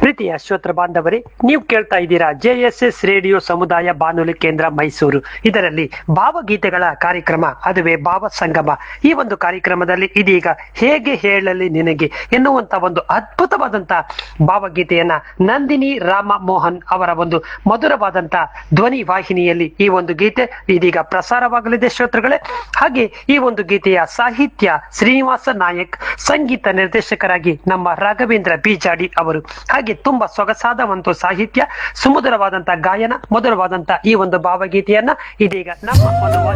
ಪ್ರೀತಿಯ ಶ್ರೋತ್ರ ಬಾಂಧವರೇ ನೀವು ಕೇಳ್ತಾ ಇದ್ದೀರಾ ಜೆ ಎಸ್ ಎಸ್ ರೇಡಿಯೋ ಸಮುದಾಯ ಬಾನುಲಿ ಕೇಂದ್ರ ಮೈಸೂರು ಇದರಲ್ಲಿ ಭಾವಗೀತೆಗಳ ಕಾರ್ಯಕ್ರಮ ಅದುವೇ ಭಾವ ಸಂಗಮ ಈ ಒಂದು ಕಾರ್ಯಕ್ರಮದಲ್ಲಿ ಇದೀಗ ಹೇಗೆ ಹೇಳಲಿ ನಿನಗೆ ಎನ್ನುವಂತ ಒಂದು ಅದ್ಭುತವಾದಂತ ಭಾವಗೀತೆಯನ್ನ ನಂದಿನಿ ರಾಮ ಮೋಹನ್ ಅವರ ಒಂದು ಮಧುರವಾದಂತ ಧ್ವನಿ ವಾಹಿನಿಯಲ್ಲಿ ಈ ಒಂದು ಗೀತೆ ಇದೀಗ ಪ್ರಸಾರವಾಗಲಿದೆ ಶ್ರೋತೃಗಳೇ ಹಾಗೆ ಈ ಒಂದು ಗೀತೆಯ ಸಾಹಿತ್ಯ ಶ್ರೀನಿವಾಸ ನಾಯಕ್ ಸಂಗೀತ ನಿರ್ದೇಶಕರಾಗಿ ನಮ್ಮ ರಾಘವೇಂದ್ರ ಬೀಜಾಡಿ ಅವರು ಹಾಗೆ ತುಂಬಾ ಸೊಗಸಾದ ಒಂದು ಸಾಹಿತ್ಯ ಸುಮಧುರವಾದಂತ ಗಾಯನ ಮಧುರವಾದಂತ ಈ ಒಂದು ಭಾವಗೀತೆಯನ್ನ ಇದೀಗ ನಮ್ಮ ಒಂದು